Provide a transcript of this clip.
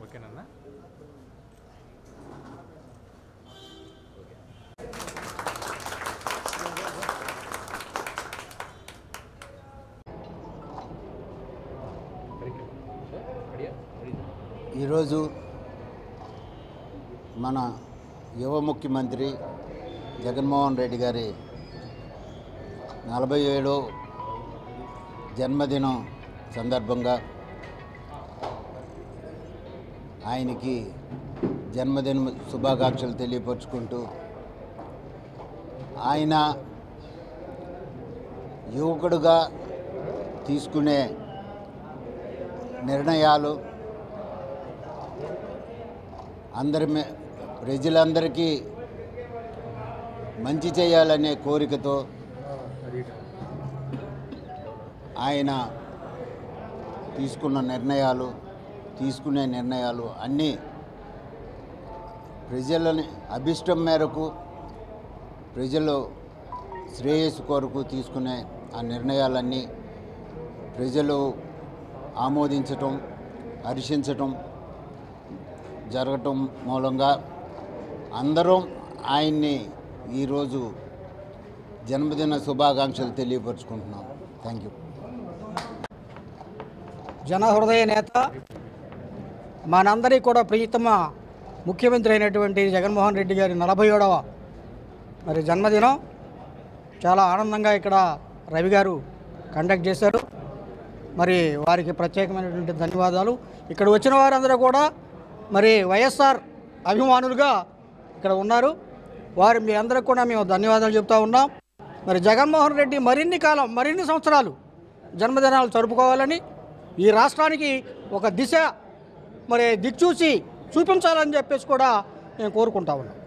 ఓకేనన్నా ఈరోజు మన యువ ముఖ్యమంత్రి జగన్మోహన్ రెడ్డి గారి నలభై ఏడో జన్మదినం సందర్భంగా ఆయనకి జన్మదిన శుభాకాంక్షలు తెలియపరుచుకుంటూ ఆయన యువకుడుగా తీసుకునే నిర్ణయాలు అందరి మే- ప్రజలందరికీ మంచి చేయాలనే కోరికతో ఆయన తీసుకున్న నిర్ణయాలు తీసుకునే నిర్ణయాలు అన్నీ ప్రజలని అభిష్టం మేరకు ప్రజలు శ్రేయస్సు కొరకు తీసుకునే ఆ నిర్ణయాలన్నీ ప్రజలు ఆమోదించటం హర్షించటం జరగటం మూలంగా అందరం ఆయన్ని ఈరోజు జన్మదిన శుభాకాంక్షలు తెలియపరుచుకుంటున్నాం థ్యాంక్ యూ జనహృదయ నేత మనందరికీ కూడా ప్రియతమ ముఖ్యమంత్రి అయినటువంటి జగన్మోహన్ రెడ్డి గారి నలభై ఏడవ మరి జన్మదినం చాలా ఆనందంగా ఇక్కడ రవి గారు కండక్ట్ చేశారు మరి వారికి ప్రత్యేకమైనటువంటి ధన్యవాదాలు ఇక్కడ వచ్చిన వారందరూ కూడా మరి వైఎస్ఆర్ అభిమానులుగా ఇక్కడ ఉన్నారు వారు మీ అందరికి కూడా మేము ధన్యవాదాలు చెప్తా ఉన్నాం మరి జగన్మోహన్ రెడ్డి మరిన్ని కాలం మరిన్ని సంవత్సరాలు జన్మదినాలు జరుపుకోవాలని ఈ రాష్ట్రానికి ఒక దిశ మరి దిక్చూసి చూపించాలని చెప్పేసి కూడా నేను కోరుకుంటా ఉన్నాను